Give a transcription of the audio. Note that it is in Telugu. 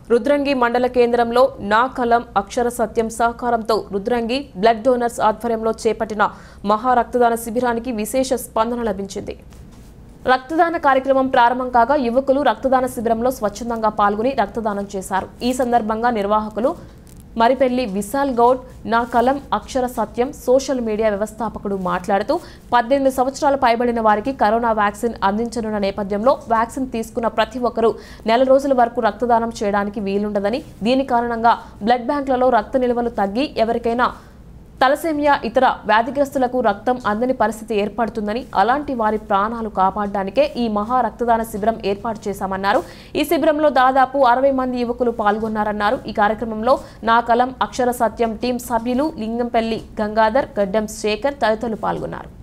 రుద్రంగి మండల కేంద్రంలో నా కలం అక్షర సత్యం సహకారంతో రుద్రంగి బ్లడ్ డోనర్స్ ఆధ్వర్యంలో చేపట్టిన మహా రక్తదాన శిబిరానికి విశేష స్పందన లభించింది రక్తదాన కార్యక్రమం ప్రారంభం కాగా యువకులు రక్తదాన శిబిరంలో స్వచ్ఛందంగా పాల్గొని రక్తదానం చేశారు ఈ సందర్భంగా నిర్వాహకులు మరిపెల్లి విశాల్ గౌడ్ నా కలం అక్షర సత్యం సోషల్ మీడియా వ్యవస్థాపకుడు మాట్లాడుతూ పద్దెనిమిది సంవత్సరాలు పైబడిన వారికి కరోనా వ్యాక్సిన్ అందించనున్న నేపథ్యంలో వ్యాక్సిన్ తీసుకున్న ప్రతి ఒక్కరూ నెల రోజుల వరకు రక్తదానం చేయడానికి వీలుండదని దీని కారణంగా బ్లడ్ బ్యాంకులలో రక్త నిల్వలు తగ్గి ఎవరికైనా తలసేమియా ఇతర వ్యాధిగ్రస్తులకు రక్తం అందని పరిస్థితి ఏర్పడుతుందని అలాంటి వారి ప్రాణాలు కాపాడడానికే ఈ మహా రక్తదాన శిబిరం ఏర్పాటు చేశామన్నారు ఈ శిబిరంలో దాదాపు అరవై మంది యువకులు పాల్గొన్నారన్నారు ఈ కార్యక్రమంలో నా కలం అక్షర సత్యం టీం సభ్యులు లింగంపల్లి గంగాధర్ గడ్డం శేఖర్ తదితరులు పాల్గొన్నారు